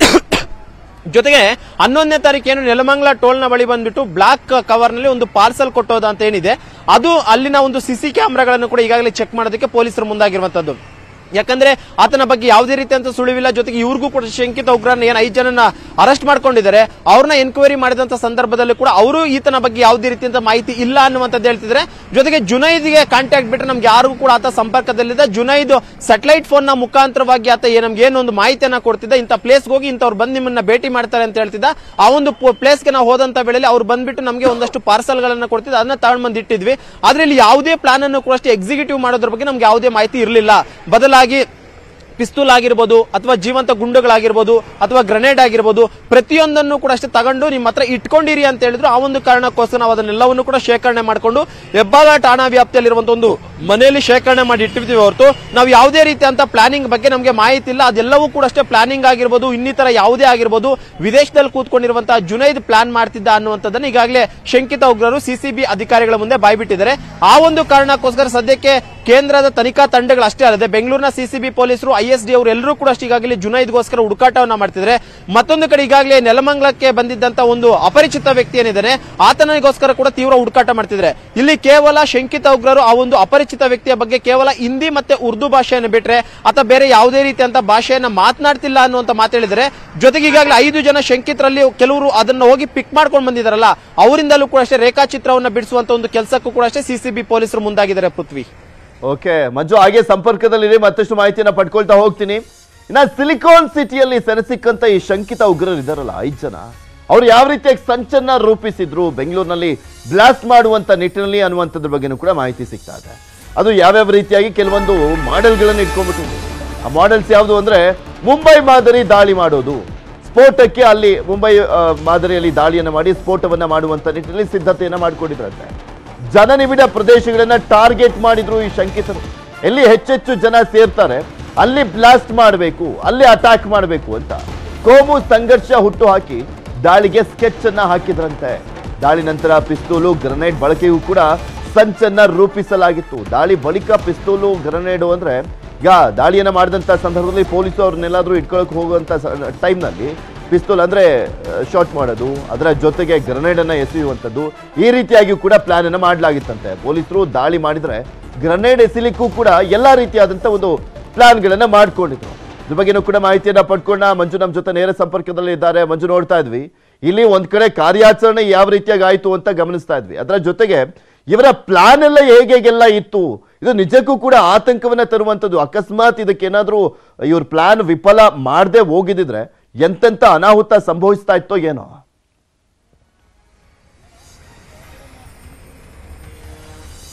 ಜೊತೆಗೆ ಹನ್ನೊಂದನೇ ತಾರೀಕು ಏನು ನೆಲಮಂಗಲ ಟೋಲ್ ನ ಬಳಿ ಬಂದ್ಬಿಟ್ಟು ಬ್ಲಾಕ್ ಕವರ್ ನಲ್ಲಿ ಒಂದು ಪಾರ್ಸಲ್ ಕೊಟ್ಟೋದ ಅಂತ ಏನಿದೆ ಅದು ಅಲ್ಲಿನ ಒಂದು ಸಿಸಿ ಕ್ಯಾಮೆರಾಗಳನ್ನು ಕೂಡ ಈಗಾಗಲೇ ಚೆಕ್ ಮಾಡೋದಕ್ಕೆ ಪೊಲೀಸರು ಮುಂದಾಗಿರುವಂತದ್ದು ಯಾಕಂದ್ರೆ ಆತನ ಬಗ್ಗೆ ಯಾವುದೇ ರೀತಿಯಂತ ಸುಳಿವಿಲ್ಲ ಜೊತೆಗೆ ಇವ್ರಿಗೂ ಕೂಡ ಶಂಕಿತ ಉಗ್ರನ ಏನ್ ಐದು ಜನನ ಅರೆಸ್ಟ್ ಮಾಡ್ಕೊಂಡಿದ್ದಾರೆ ಅವ್ರನ್ನ ಎನ್ಕ್ವೈರಿ ಮಾಡಿದಂತ ಸಂದರ್ಭದಲ್ಲಿ ಕೂಡ ಅವರು ಈತನ ಬಗ್ಗೆ ಯಾವುದೇ ರೀತಿಯಂತ ಮಾಹಿತಿ ಇಲ್ಲ ಅನ್ನುವಂಥದ್ದು ಹೇಳ್ತಿದ್ರೆ ಜೊತೆಗೆ ಜುನೈದ್ಗೆ ಕಾಂಟ್ಯಾಕ್ಟ್ ಬಿಟ್ರೆ ನಮ್ಗೆ ಯಾರಿಗೂ ಕೂಡ ಆತ ಸಂಪರ್ಕದಲ್ಲಿದ್ದ ಜುನೈದ್ ಸ್ಯಾಟಲೈಟ್ ಫೋನ್ ನ ಮುಖಾಂತರವಾಗಿ ಆತ ಏ- ನಮ್ಗೆ ಏನೊಂದು ಮಾಹಿತಿಯನ್ನ ಕೊಡ್ತಿದ್ದ ಇಂಥ ಪ್ಲೇಸ್ಗೆ ಹೋಗಿ ಇಂಥವ್ರು ಬಂದು ನಿಮ್ಮನ್ನ ಭೇಟಿ ಮಾಡ್ತಾರೆ ಅಂತ ಹೇಳ್ತಿದ್ದ ಆ ಒಂದು ಪ್ಲೇಸ್ಗೆ ನಾವು ಹೋದಂತ ವೇಳೆಯಲ್ಲಿ ಅವ್ರು ಬಂದ್ಬಿಟ್ಟು ನಮಗೆ ಒಂದಷ್ಟು ಪಾರ್ಸಲ್ ಗಳನ್ನ ಕೊಡ್ತಿದ್ದ ಅದನ್ನ ತಗೊಂಡ್ ಬಂದು ಇಟ್ಟಿದ್ವಿ ಆದ್ರೆ ಇಲ್ಲಿ ಯಾವುದೇ ಪ್ಲಾನ್ ಅನ್ನು ಕೂಡ ಅಷ್ಟೇ ಎಕ್ಸಿಕ್ಯೂಟಿವ್ ಮಾಡೋದ್ರ ಬಗ್ಗೆ ನಮ್ಗೆ ಯಾವುದೇ ಮಾಹಿತಿ ಇರಲಿಲ್ಲ ಬದಲಾಗಿ ಪಿಸ್ತೂಲ್ ಆಗಿರ್ಬೋದು ಅಥವಾ ಜೀವಂತ ಗುಂಡುಗಳಾಗಿರ್ಬೋದು ಅಥವಾ ಗ್ರೆನೇಡ್ ಆಗಿರ್ಬೋದು ಪ್ರತಿಯೊಂದನ್ನು ಕೂಡ ಅಷ್ಟೇ ತಗೊಂಡು ನಿಮ್ಮ ಹತ್ರ ಇಟ್ಕೊಂಡಿರಿ ಅಂತ ಹೇಳಿದ್ರು ಆ ಒಂದು ಕಾರಣಕ್ಕೋಸ್ಕರ ನಾವು ಅದನ್ನೆಲ್ಲವನ್ನು ಕೂಡ ಶೇಖರಣೆ ಮಾಡಿಕೊಂಡು ಹೆಬ್ಬಾಳ ಠಾಣಾ ವ್ಯಾಪ್ತಿಯಲ್ಲಿರುವಂತ ಒಂದು ಮನೆಯಲ್ಲಿ ಶೇಖರಣೆ ಮಾಡಿ ಇಟ್ಟಿರ್ತೀವಿ ಹೊರತು ನಾವು ಯಾವುದೇ ರೀತಿಯಂತ ಪ್ಲಾನಿಂಗ್ ಬಗ್ಗೆ ನಮಗೆ ಮಾಹಿತಿ ಇಲ್ಲ ಅದೆಲ್ಲವೂ ಕೂಡ ಅಷ್ಟೇ ಪ್ಲಾನಿಂಗ್ ಆಗಿರ್ಬೋದು ಇನ್ನಿತರ ಯಾವುದೇ ಆಗಿರ್ಬೋದು ವಿದೇಶದಲ್ಲಿ ಕೂತ್ಕೊಂಡಿರುವಂತಹ ಜುನೈದ್ ಪ್ಲಾನ್ ಮಾಡ್ತಿದ್ದ ಅನ್ನುವಂಥದ್ದನ್ನು ಈಗಾಗಲೇ ಶಂಕಿತ ಉಗ್ರರು ಸಿಸಿಬಿ ಅಧಿಕಾರಿಗಳ ಮುಂದೆ ಬಾಯ್ಬಿಟ್ಟಿದ್ದಾರೆ ಆ ಒಂದು ಕಾರಣಕ್ಕೋಸ್ಕರ ಸದ್ಯಕ್ಕೆ ಕೇಂದ್ರದ ತನಿಖಾ ತಂಡಗಳು ಅಷ್ಟೇ ಅಲ್ಲದೆ ಬೆಂಗಳೂರಿನ ಸಿಸಿಬಿ ಪೊಲೀಸರು ಐಎಸ್ಡಿ ಅವರು ಎಲ್ಲರೂ ಕೂಡ ಅಷ್ಟೇ ಈಗಾಗಲೇ ಜುನೈದ್ಗೋಸ್ಕರ ಹುಡುಕಾಟವನ್ನ ಮಾಡ್ತಿದ್ದಾರೆ ಮತ್ತೊಂದು ಕಡೆ ಈಗಾಗಲೇ ನೆಲಮಂಗಲಕ್ಕೆ ಬಂದಿದ್ದಂತ ಒಂದು ಅಪರಿಚಿತ ವ್ಯಕ್ತಿ ಏನಿದ್ದಾನೆ ಆತನಿಗೋಸ್ಕರ ಕೂಡ ತೀವ್ರ ಹುಡುಕಾಟ ಮಾಡ್ತಿದ್ದಾರೆ ಇಲ್ಲಿ ಕೇವಲ ಶಂಕಿತ ಉಗ್ರರು ಆ ಒಂದು ಅಪರಿಚಿತ ವ್ಯಕ್ತಿಯ ಬಗ್ಗೆ ಕೇವಲ ಹಿಂದಿ ಮತ್ತೆ ಉರ್ದು ಭಾಷೆಯನ್ನು ಬಿಟ್ರೆ ಅಥವಾ ಬೇರೆ ಯಾವುದೇ ರೀತಿಯಂತ ಭಾಷೆಯನ್ನ ಮಾತನಾಡ್ತಿಲ್ಲ ಅನ್ನುವಂತ ಮಾತು ಹೇಳಿದರೆ ಜೊತೆಗೆ ಈಗಾಗಲೇ ಐದು ಜನ ಶಂಕಿತರಲ್ಲಿ ಕೆಲವರು ಅದನ್ನ ಹೋಗಿ ಪಿಕ್ ಮಾಡ್ಕೊಂಡು ಬಂದಿದ್ದಾರಲ್ಲ ಅವರಿಂದಲೂ ಕೂಡ ಅಷ್ಟೇ ರೇಖಾಚಿತ್ರವನ್ನ ಬಿಡಿಸುವಂತ ಒಂದು ಕೆಲಸಕ್ಕೂ ಕೂಡ ಅಷ್ಟೇ ಸಿಸಿಬಿ ಪೊಲೀಸರು ಮುಂದಾಗಿದ್ದಾರೆ ಪೃಥ್ವಿ ಓಕೆ ಮಂಜು ಹಾಗೆ ಸಂಪರ್ಕದಲ್ಲಿರಿ ಮತ್ತಷ್ಟು ಮಾಹಿತಿಯನ್ನ ಪಡ್ಕೊಳ್ತಾ ಹೋಗ್ತೀನಿ ಇನ್ನ ಸಿಲಿಕಾನ್ ಸಿಟಿಯಲ್ಲಿ ಸೆರೆಸಿಕ್ಕಂತ ಈ ಶಂಕಿತ ಉಗ್ರರು ಇದಾರಲ್ಲ ಐದು ಜನ ಅವ್ರು ಯಾವ ರೀತಿಯಾಗಿ ಸಂಚನ್ನ ರೂಪಿಸಿದ್ರು ಬೆಂಗಳೂರಿನಲ್ಲಿ ಬ್ಲಾಸ್ಟ್ ಮಾಡುವಂತ ನಿಟ್ಟಿನಲ್ಲಿ ಅನ್ನುವಂಥದ್ರ ಬಗ್ಗೆನೂ ಕೂಡ ಮಾಹಿತಿ ಸಿಗ್ತಾ ಇದೆ ಅದು ಯಾವ್ಯಾವ ರೀತಿಯಾಗಿ ಕೆಲವೊಂದು ಮಾಡೆಲ್ಗಳನ್ನು ಇಟ್ಕೊಂಡ್ಬಿಟ್ಟಿದ್ರು ಆ ಮಾಡೆಲ್ಸ್ ಯಾವುದು ಅಂದ್ರೆ ಮುಂಬೈ ಮಾದರಿ ದಾಳಿ ಮಾಡೋದು ಸ್ಫೋಟಕ್ಕೆ ಅಲ್ಲಿ ಮುಂಬೈ ಆ, ಮಾದರಿಯಲ್ಲಿ ದಾಳಿಯನ್ನು ಮಾಡಿ ಸ್ಫೋಟವನ್ನ ಮಾಡುವಂತ ನಿಟ್ಟಿನಲ್ಲಿ ಸಿದ್ಧತೆಯನ್ನ ಮಾಡ್ಕೊಂಡಿದ್ರಂತೆ ಜನನಿಬಿಡ ಪ್ರದೇಶಗಳನ್ನ ಟಾರ್ಗೆಟ್ ಮಾಡಿದ್ರು ಈ ಶಂಕಿತರು ಎಲ್ಲಿ ಹೆಚ್ಚೆಚ್ಚು ಜನ ಸೇರ್ತಾರೆ ಅಲ್ಲಿ ಬ್ಲಾಸ್ಟ್ ಮಾಡಬೇಕು ಅಲ್ಲಿ ಅಟ್ಯಾಕ್ ಮಾಡಬೇಕು ಅಂತ ಕೋಮು ಸಂಘರ್ಷ ಹುಟ್ಟು ಹಾಕಿ ದಾಳಿಗೆ ಸ್ಕೆಚ್ ಅನ್ನ ಹಾಕಿದ್ರಂತೆ ದಾಳಿ ನಂತರ ಪಿಸ್ತೂಲು ಗ್ರೆನೇಡ್ ಬಳಕೆಯೂ ಕೂಡ ಸಂಚನ್ನ ರೂಪಿಸಲಾಗಿತ್ತು ದಾಳಿ ಬಳಿಕ ಪಿಸ್ತೂಲು ಗ್ರೆನೇಡು ಅಂದ್ರೆ ಈಗ ದಾಳಿಯನ್ನ ಮಾಡಿದಂತ ಸಂದರ್ಭದಲ್ಲಿ ಪೊಲೀಸರು ಅವ್ರನ್ನೆಲ್ಲಾದ್ರೂ ಇಟ್ಕೊಳಕ್ ಹೋಗುವಂತ ಟೈಮ್ನಲ್ಲಿ ಪಿಸ್ತೂಲ್ ಅಂದ್ರೆ ಶಾರ್ಟ್ ಮಾಡೋದು ಅದರ ಜೊತೆಗೆ ಗ್ರೆನೇಡ್ ಅನ್ನ ಎಸೆಯುವಂಥದ್ದು ಈ ರೀತಿಯಾಗಿ ಕೂಡ ಪ್ಲಾನ್ ಅನ್ನ ಮಾಡಲಾಗಿತ್ತಂತೆ ಪೊಲೀಸರು ದಾಳಿ ಮಾಡಿದ್ರೆ ಗ್ರೆನೇಡ್ ಎಸಿಲಿಕ್ಕೂ ಕೂಡ ಎಲ್ಲಾ ರೀತಿಯಾದಂತ ಒಂದು ಪ್ಲಾನ್ಗಳನ್ನ ಮಾಡ್ಕೊಂಡಿದ್ರು ಇದ್ರ ಬಗ್ಗೆನೂ ಕೂಡ ಮಾಹಿತಿಯನ್ನ ಪಡ್ಕೊಂಡ ಮಂಜು ನಮ್ಮ ಜೊತೆ ನೇರ ಸಂಪರ್ಕದಲ್ಲಿ ಇದ್ದಾರೆ ಮಂಜು ನೋಡ್ತಾ ಇದ್ವಿ ಇಲ್ಲಿ ಒಂದ್ ಕಡೆ ಕಾರ್ಯಾಚರಣೆ ಯಾವ ರೀತಿಯಾಗಿ ಆಯ್ತು ಅಂತ ಗಮನಿಸ್ತಾ ಇದ್ವಿ ಅದರ ಜೊತೆಗೆ ಇವರ ಪ್ಲಾನ್ ಎಲ್ಲ ಹೇಗೆ ಹೇಗೆಲ್ಲ ಇತ್ತು ಇದು ನಿಜಕ್ಕೂ ಕೂಡ ಆತಂಕವನ್ನ ತರುವಂತದ್ದು ಅಕಸ್ಮಾತ್ ಇದಕ್ಕೇನಾದ್ರೂ ಇವ್ರ ಪ್ಲಾನ್ ವಿಫಲ ಮಾಡದೆ ಹೋಗಿದ್ರೆ ಎಂತೆಂತ ಅನಾಹುತ ಸಂಭವಿಸ್ತಾ ಇತ್ತೋ ಏನೋ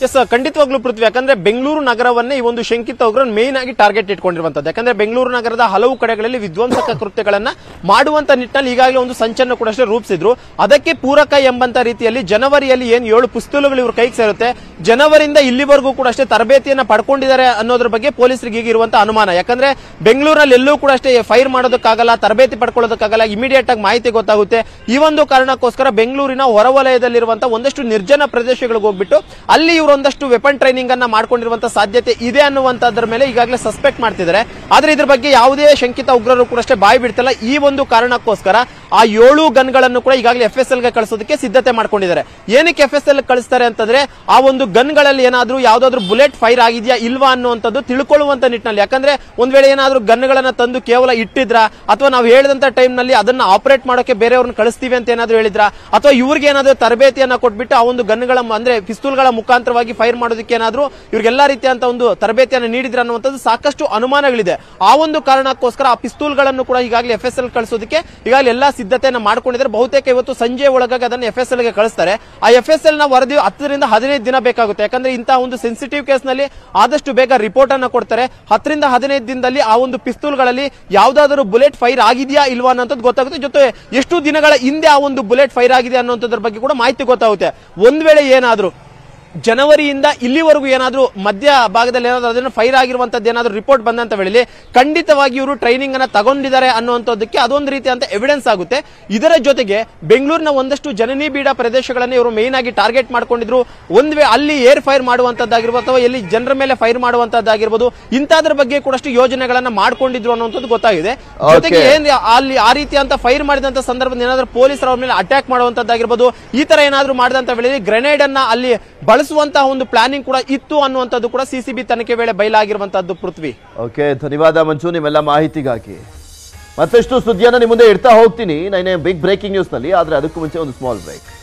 ಎಸ್ ಖಂಡಿತವಾಗ್ಲೂ ಪೃಥ್ವಿ ಯಾಕಂದ್ರೆ ಬೆಂಗಳೂರು ನಗರವನ್ನೇ ಈ ಒಂದು ಶಂಕಿತ ಉಗ್ರನ್ ಮೇನ್ ಆಗಿ ಟಾರ್ಗೆಟ್ ಇಟ್ಕೊಂಡಿರುವಂತದ್ದು ಯಾಕಂದ್ರೆ ಬೆಂಗಳೂರು ನಗರದ ಹಲವು ಕಡೆಗಳಲ್ಲಿ ವಿಧ್ವಂಸಕ ಕೃತ್ಯಗಳನ್ನ ಮಾಡುವಂತ ನಿಟ್ಟಿನಲ್ಲಿ ಈಗಾಗಲೇ ಒಂದು ಸಂಚನ್ನು ಕೂಡ ಅಷ್ಟೇ ರೂಪಿಸಿದ್ರು ಅದಕ್ಕೆ ಪೂರಕ ಎಂಬಂತ ರೀತಿಯಲ್ಲಿ ಜನವರಿಯಲ್ಲಿ ಏನ್ ಏಳು ಪುಸ್ತಕಗಳು ಇವ್ರ ಕೈಗೆ ಸೇರುತ್ತೆ ಜನವರಿಯಿಂದ ಇಲ್ಲಿವರೆಗೂ ಕೂಡ ಅಷ್ಟೇ ತರಬೇತಿಯನ್ನ ಪಡ್ಕೊಂಡಿದ್ದಾರೆ ಅನ್ನೋದ್ರ ಬಗ್ಗೆ ಪೊಲೀಸರಿಗೆ ಈಗ ಇರುವಂತ ಅನುಮಾನ ಯಾಕಂದ್ರೆ ಬೆಂಗಳೂರಲ್ಲಿ ಎಲ್ಲೂ ಕೂಡ ಅಷ್ಟೇ ಫೈರ್ ಮಾಡೋದಕ್ಕಾಗಲ್ಲ ತರಬೇತಿ ಪಡ್ಕೊಳ್ಳೋದಕ್ಕಾಗಲ್ಲ ಇಮಿಡಿಯೇಟ್ ಆಗಿ ಮಾಹಿತಿ ಗೊತ್ತಾಗುತ್ತೆ ಈ ಒಂದು ಕಾರಣಕ್ಕೋಸ್ಕರ ಬೆಂಗಳೂರಿನ ಹೊರವಲಯದಲ್ಲಿರುವಂತಹ ಒಂದಷ್ಟು ನಿರ್ಜನ ಪ್ರದೇಶಗಳಿಗೆ ಹೋಗ್ಬಿಟ್ಟು ಅಲ್ಲಿ ಇವರು ಒಂದಷ್ಟು ವೆಪನ್ ಟ್ರೈನಿಂಗ್ ಅನ್ನ ಮಾಡ್ಕೊಂಡಿರುವಂತಹ ಸಾಧ್ಯತೆ ಇದೆ ಅನ್ನುವಂತದ್ರ ಮೇಲೆ ಈಗಾಗಲೇ ಸಸ್ಪೆಕ್ಟ್ ಮಾಡ್ತಿದ್ದಾರೆ ಆದ್ರೆ ಇದ್ರ ಬಗ್ಗೆ ಯಾವುದೇ ಶಂಕಿತ ಉಗ್ರರು ಕೂಡ ಅಷ್ಟೇ ಬಾಯಿ ಬಿಡ್ತಿಲ್ಲ ಈ ಒಂದು ಕಾರಣಕ್ಕೋಸ್ಕರ ಆ ಏಳು ಗನ್ಗಳನ್ನು ಕೂಡ ಈಗಾಗಲೇ ಎಫ್ ಎಸ್ ಎಲ್ ಗೆ ಕಳಿಸೋದಕ್ಕೆ ಸಿದ್ಧತೆ ಮಾಡ್ಕೊಂಡಿದ್ದಾರೆ ಏನಕ್ಕೆ ಎಫ್ ಎಸ್ ಎಲ್ ಕಳಿಸ್ತಾರೆ ಅಂತಂದ್ರೆ ಆ ಒಂದು ಗನ್ಗಳಲ್ಲಿ ಏನಾದ್ರೂ ಯಾವ್ದಾದ್ರು ಬುಲೆಟ್ ಫೈರ್ ಆಗಿದೆಯಾ ಇಲ್ವಾ ಅನ್ನುವಂಥದ್ದು ತಿಳ್ಕೊಳ್ಳುವಂತ ನಿಟ್ಟಿನಲ್ಲಿ ಯಾಕಂದ್ರೆ ಒಂದ್ ವೇಳೆ ಏನಾದ್ರೂ ಗನ್ಗಳನ್ನ ತಂದು ಕೇವಲ ಇಟ್ಟಿದ್ರ ಅಥವಾ ನಾವು ಹೇಳಿದಂತ ಟೈಮ್ ನಲ್ಲಿ ಅದನ್ನ ಆಪರೇಟ್ ಮಾಡೋಕೆ ಬೇರೆಯವ್ರನ್ನ ಕಳಿಸ್ತೀವಿ ಅಂತ ಏನಾದ್ರು ಹೇಳಿದ್ರ ಅಥವಾ ಇವ್ರಿಗೆ ಏನಾದ್ರು ತರಬೇತಿಯನ್ನ ಕೊಟ್ಬಿಟ್ಟು ಆ ಒಂದು ಗನ್ಗಳ ಅಂದ್ರೆ ಪಿಸ್ತೂಲ್ಗಳ ಮುಖಾಂತರವಾಗಿ ಫೈರ್ ಮಾಡೋದಕ್ಕೆ ಏನಾದ್ರು ಇವ್ರಿಗೆಲ್ಲಾ ರೀತಿಯಂತ ಒಂದು ತರಬೇತಿಯನ್ನು ನೀಡಿದ್ರ ಅನ್ನುವಂಥದ್ದು ಸಾಕಷ್ಟು ಅನುಮಾನಗಳಿದೆ ಆ ಒಂದು ಕಾರಣಕ್ಕೋಸ್ಕರ ಆ ಪಿಸ್ತೂಲ್ಗಳನ್ನು ಕೂಡ ಈಗಾಗಲೇ ಎಫ್ ಎಸ್ ಎಲ್ ಕಳಿಸೋದಕ್ಕೆ ಈಗಾಗಲೇ ಎಲ್ಲಾ ಸಿದ್ಧತೆಯನ್ನ ಮಾಡ್ಕೊಂಡಿದ್ದಾರೆ ಬಹುತೇಕ ಇವತ್ತು ಸಂಜೆ ಒಳಗಾಗಿ ಅದನ್ನು ಎಫ್ ಎಸ್ ಎಲ್ ಗೆ ಕಳಿಸ್ತಾರೆ ಆ ಎಫ್ ಎಸ್ ಎಲ್ ನ ವರದಿ ಹತ್ತರಿಂದ ಹದಿನೈದು ದಿನ ಬೇಕಾಗುತ್ತೆ ಯಾಕಂದ್ರೆ ಇಂತಹ ಒಂದು ಸೆನ್ಸಿಟಿವ್ ಕೇಸ್ ನಲ್ಲಿ ಆದಷ್ಟು ಬೇಗ ರಿಪೋರ್ಟ್ ಅನ್ನ ಕೊಡ್ತಾರೆ ಹತ್ತರಿಂದ ಹದಿನೈದು ದಿನದಲ್ಲಿ ಆ ಒಂದು ಪಿಸ್ತೂಲ್ಗಳಲ್ಲಿ ಯಾವ್ದಾದ್ರು ಬುಲೆಟ್ ಫೈರ್ ಆಗಿದೆಯಾ ಇಲ್ವಾ ಅನ್ನೋಂಥದ್ದು ಗೊತ್ತಾಗುತ್ತೆ ಜೊತೆ ಎಷ್ಟು ದಿನಗಳ ಹಿಂದೆ ಆ ಒಂದು ಬುಲೆಟ್ ಫೈರ್ ಆಗಿದೆ ಅನ್ನೋಂಥದ್ರ ಬಗ್ಗೆ ಕೂಡ ಮಾಹಿತಿ ಗೊತ್ತಾಗುತ್ತೆ ಒಂದ್ ವೇಳೆ ಏನಾದ್ರು ಜನವರಿಯಿಂದ ಇಲ್ಲಿವರೆಗೂ ಏನಾದ್ರೂ ಮಧ್ಯ ಭಾಗದಲ್ಲಿ ಏನಾದ್ರೂ ಅದನ್ನು ಫೈರ್ ಆಗಿರುವಂತದ್ದು ಏನಾದ್ರೂ ರಿಪೋರ್ಟ್ ಬಂದಂತ ವೇಳೆಯಲ್ಲಿ ಖಂಡಿತವಾಗಿ ಇವರು ಟ್ರೈನಿಂಗ್ ಅನ್ನ ತಗೊಂಡಿದ್ದಾರೆ ಅನ್ನುವಂಥದ್ದಕ್ಕೆ ಅದೊಂದು ರೀತಿಯಂತ ಎವಿಡೆನ್ಸ್ ಆಗುತ್ತೆ ಇದರ ಜೊತೆಗೆ ಬೆಂಗಳೂರಿನ ಒಂದಷ್ಟು ಜನನಿ ಬೀಡ ಪ್ರದೇಶಗಳನ್ನು ಇವರು ಮೇನ್ ಆಗಿ ಟಾರ್ಗೆಟ್ ಮಾಡ್ಕೊಂಡಿದ್ರು ಒಂದ್ ವೇ ಅಲ್ಲಿ ಏರ್ ಫೈರ್ ಮಾಡುವಂತದ್ದಾಗಿರ್ಬೋದು ಅಥವಾ ಎಲ್ಲಿ ಜನರ ಮೇಲೆ ಫೈರ್ ಮಾಡುವಂತದ್ದಾಗಿರ್ಬೋದು ಇಂಥದ್ರ ಬಗ್ಗೆ ಕೂಡ ಅಷ್ಟು ಯೋಜನೆಗಳನ್ನ ಮಾಡ್ಕೊಂಡಿದ್ರು ಅನ್ನುವಂಥದ್ದು ಗೊತ್ತಾಗಿದೆ ಜೊತೆಗೆ Okay. ಏನ್ ಅಲ್ಲಿ ಆ ರೀತಿ ಅಂತ ಫೈರ್ ಮಾಡಿದಂತ ಸಂದರ್ಭದಲ್ಲಿ ಏನಾದ್ರೂ ಪೊಲೀಸರು ಅವ್ರ ಮೇಲೆ ಅಟ್ಯಾಕ್ ಮಾಡುವಂತದ್ದಾಗಿರ್ಬೋದು ಈ ತರ ಏನಾದ್ರೂ ಮಾಡಿದಂತ ವೇಳೆಯಲ್ಲಿ ಗ್ರೆನೇಡ್ ಅನ್ನ ಅಲ್ಲಿ ಬಳಸುವಂತಹ ಒಂದು ಪ್ಲಾನಿಂಗ್ ಕೂಡ ಇತ್ತು ಅನ್ನುವಂಥದ್ದು ಕೂಡ ಸಿಸಿಬಿ ತನಿಖೆ ವೇಳೆ ಬಯಲಾಗಿರುವಂತದ್ದು ಪೃಥ್ವಿ ಓಕೆ ಧನ್ಯವಾದ ಮಂಜು ನಿಮ್ಮೆಲ್ಲ ಮಾಹಿತಿಗಾಗಿ ಮತ್ತಷ್ಟು ಸುದ್ದಿಯನ್ನ ನಿಮ್ಮ ಮುಂದೆ ಇಡ್ತಾ ಹೋಗ್ತೀನಿ ನೈನೇ ಬಿಗ್ ಬ್ರೇಕಿಂಗ್ ನ್ಯೂಸ್ ನಲ್ಲಿ ಆದ್ರೆ ಅದಕ್ಕೂ ಮುಂಚೆ ಒಂದು ಸ್ಮಾಲ್ ಬ್ರೇಕ್